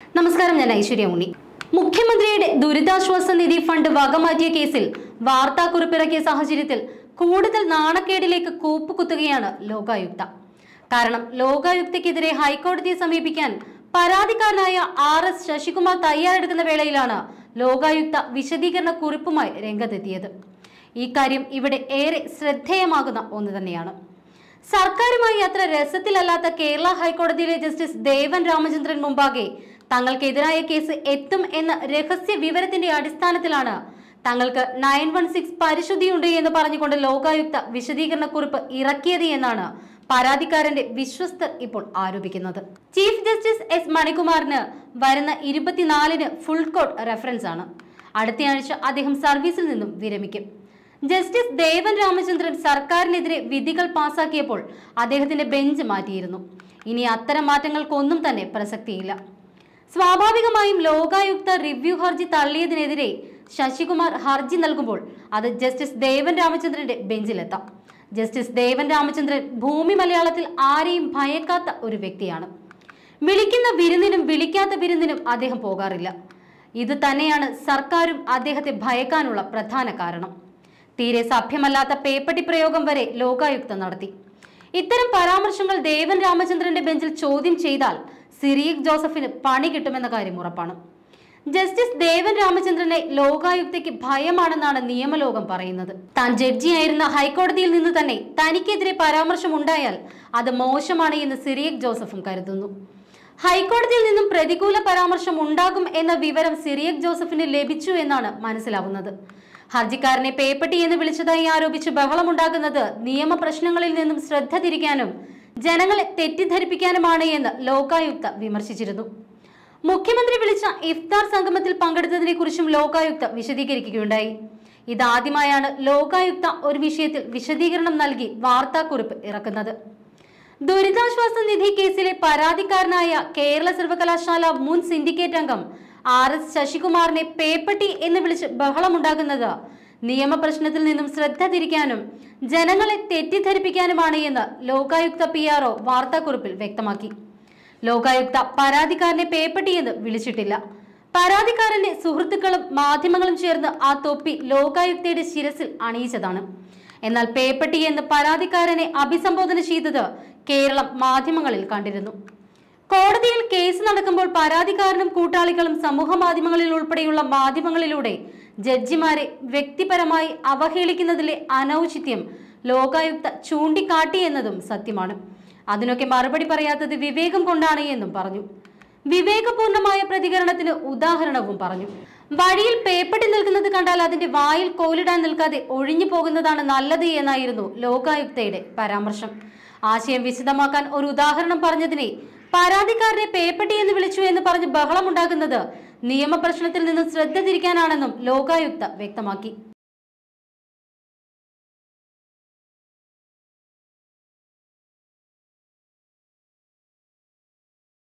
നമസ്കാരം ഞാൻ ഐശ്വര്യ ഉണ്ണി മുഖ്യമന്ത്രിയുടെ ദുരിതാശ്വാസ നിധി ഫണ്ട് വകമാറ്റിയ കേസിൽ വാർത്താക്കുറിപ്പിറക്കിയ സാഹചര്യത്തിൽ കൂടുതൽ നാണക്കേടിലേക്ക് കൂപ്പുകുത്തുകയാണ് ലോകായുക്ത കാരണം ലോകായുക്തയ്ക്കെതിരെ ഹൈക്കോടതിയെ സമീപിക്കാൻ പരാതിക്കാരനായ ആർ എസ് ശശികുമാർ തയ്യാറെടുക്കുന്ന വേളയിലാണ് ലോകായുക്ത വിശദീകരണ കുറിപ്പുമായി രംഗത്തെത്തിയത് ഈ കാര്യം ഇവിടെ ഏറെ ശ്രദ്ധേയമാകുന്ന ഒന്ന് തന്നെയാണ് സർക്കാരുമായി അത്ര രസത്തിലല്ലാത്ത കേരള ഹൈക്കോടതിയിലെ ജസ്റ്റിസ് ദേവൻ രാമചന്ദ്രൻ മുമ്പാകെ തങ്ങൾക്കെതിരായ കേസ് എത്തും എന്ന രഹസ്യ വിവരത്തിന്റെ അടിസ്ഥാനത്തിലാണ് തങ്ങൾക്ക് നയൻ വൺ സിക്സ് പരിശുദ്ധിയുണ്ട് എന്ന് പറഞ്ഞുകൊണ്ട് ലോകായുക്ത വിശദീകരണക്കുറിപ്പ് ഇറക്കിയത് എന്നാണ് പരാതിക്കാരന്റെ വിശ്വസ്തർ ഇപ്പോൾ ആരോപിക്കുന്നത് ചീഫ് ജസ്റ്റിസ് എസ് മണികുമാറിന് വരുന്ന ഇരുപത്തിനാലിന് ഫുൾ കോർട്ട് റെഫറൻസ് ആണ് അടുത്തയാഴ്ച അദ്ദേഹം സർവീസിൽ നിന്നും വിരമിക്കും ജസ്റ്റിസ് ദേവൻ രാമചന്ദ്രൻ സർക്കാരിനെതിരെ വിധികൾ പാസാക്കിയപ്പോൾ അദ്ദേഹത്തിന്റെ ബെഞ്ച് മാറ്റിയിരുന്നു ഇനി അത്തരം മാറ്റങ്ങൾക്കൊന്നും തന്നെ പ്രസക്തിയില്ല സ്വാഭാവികമായും ലോകായുക്ത റിവ്യൂ ഹർജി തള്ളിയതിനെതിരെ ശശികുമാർ ഹർജി നൽകുമ്പോൾ അത് ജസ്റ്റിസ് ദേവൻ രാമചന്ദ്രന്റെ ബെഞ്ചിലെത്താം ജസ്റ്റിസ് ദേവൻ രാമചന്ദ്രൻ ഭൂമി മലയാളത്തിൽ ആരെയും ഭയക്കാത്ത ഒരു വ്യക്തിയാണ് വിളിക്കുന്ന വിരുന്നിനും വിളിക്കാത്ത വിരുന്നിനും അദ്ദേഹം പോകാറില്ല ഇത് തന്നെയാണ് സർക്കാരും അദ്ദേഹത്തെ ഭയക്കാനുള്ള പ്രധാന കാരണം തീരെ സഭ്യമല്ലാത്ത പേപ്പട്ടി പ്രയോഗം വരെ ലോകായുക്ത നടത്തി ഇത്തരം പരാമർശങ്ങൾ ദേവൻ രാമചന്ദ്രന്റെ ബെഞ്ചിൽ ചോദ്യം ചെയ്താൽ സിറിയക് ജോസഫിന് പണി കിട്ടുമെന്ന കാര്യം ഉറപ്പാണ് ജസ്റ്റിസ് ദേവൻ രാമചന്ദ്രനെ ലോകായുക്തയ്ക്ക് ഭയമാണെന്നാണ് നിയമലോകം പറയുന്നത് താൻ ജഡ്ജിയായിരുന്ന ഹൈക്കോടതിയിൽ നിന്ന് തന്നെ തനിക്കെതിരെ പരാമർശം ഉണ്ടായാൽ അത് മോശമാണ് എന്ന് സിറിയക് ജോസഫും കരുതുന്നു ഹൈക്കോടതിയിൽ നിന്നും പ്രതികൂല പരാമർശം ഉണ്ടാകും എന്ന വിവരം സിറിയക് ജോസഫിന് ലഭിച്ചു എന്നാണ് മനസ്സിലാവുന്നത് ഹർജിക്കാരനെ പേപ്പട്ടി എന്ന് വിളിച്ചതായി ആരോപിച്ച് ബഹളമുണ്ടാകുന്നത് നിയമപ്രശ്നങ്ങളിൽ നിന്നും ശ്രദ്ധ തിരിക്കാനും ജനങ്ങളെ തെറ്റിദ്ധരിപ്പിക്കാനുമാണ് എന്ന് ലോകായുക്ത വിമർശിച്ചിരുന്നു മുഖ്യമന്ത്രി വിളിച്ച ഇഫ്താർ സംഗമത്തിൽ പങ്കെടുത്തതിനെ കുറിച്ചും ലോകായുക്ത വിശദീകരിക്കുകയുണ്ടായി ഇതാദ്യമായാണ് ലോകായുക്ത ഒരു വിഷയത്തിൽ വിശദീകരണം നൽകി വാർത്താക്കുറിപ്പ് ഇറക്കുന്നത് ദുരിതാശ്വാസ നിധി കേസിലെ പരാതിക്കാരനായ കേരള സർവകലാശാല മുൻ സിൻഡിക്കേറ്റ് അംഗം ആർ എസ് ശശികുമാറിനെ പേപ്പട്ടി എന്ന് വിളിച്ച് ബഹളമുണ്ടാകുന്നത് നിയമപ്രശ്നത്തിൽ നിന്നും ശ്രദ്ധ തിരിക്കാനും ജനങ്ങളെ തെറ്റിദ്ധരിപ്പിക്കാനുമാണ് എന്ന് ലോകായുക്ത പി ആർ ഒ വാർത്താക്കുറിപ്പിൽ വ്യക്തമാക്കി ലോകായുക്ത പരാതിക്കാരനെ പേപ്പട്ടി എന്ന് വിളിച്ചിട്ടില്ല പരാതിക്കാരന്റെ സുഹൃത്തുക്കളും മാധ്യമങ്ങളും ചേർന്ന് ആ തൊപ്പി ലോകായുക്തയുടെ ശിരസിൽ അണിയിച്ചതാണ് എന്നാൽ പേപ്പട്ടി എന്ന് പരാതിക്കാരനെ അഭിസംബോധന ചെയ്തത് കേരളം മാധ്യമങ്ങളിൽ കണ്ടിരുന്നു കോടതിയിൽ കേസ് നടക്കുമ്പോൾ പരാതിക്കാരനും കൂട്ടാളികളും സമൂഹ മാധ്യമങ്ങളിൽ ഉൾപ്പെടെയുള്ള മാധ്യമങ്ങളിലൂടെ ജഡ്ജിമാരെ വ്യക്തിപരമായി അവഹേളിക്കുന്നതിലെ അനൗചിത്യം ലോകായുക്ത ചൂണ്ടിക്കാട്ടി എന്നതും സത്യമാണ് അതിനൊക്കെ മറുപടി പറയാത്തത് വിവേകം കൊണ്ടാണ് എന്നും പറഞ്ഞു വിവേകപൂർണമായ പ്രതികരണത്തിന് ഉദാഹരണവും പറഞ്ഞു വഴിയിൽ പേപ്പട്ടി നിൽക്കുന്നത് കണ്ടാൽ അതിന്റെ വായിൽ കോലിടാൻ നിൽക്കാതെ ഒഴിഞ്ഞു പോകുന്നതാണ് നല്ലത് എന്നായിരുന്നു ലോകായുക്തയുടെ പരാമർശം ആശയം വിശദമാക്കാൻ ഒരു ഉദാഹരണം പറഞ്ഞതിനെ പരാതിക്കാരനെ പേപ്പട്ടി എന്ന് വിളിച്ചു എന്ന് പറഞ്ഞ് ബഹളമുണ്ടാക്കുന്നത് നിയമപ്രശ്നത്തിൽ നിന്ന് ശ്രദ്ധ തിരിക്കാനാണെന്നും ലോകായുക്ത വ്യക്തമാക്കി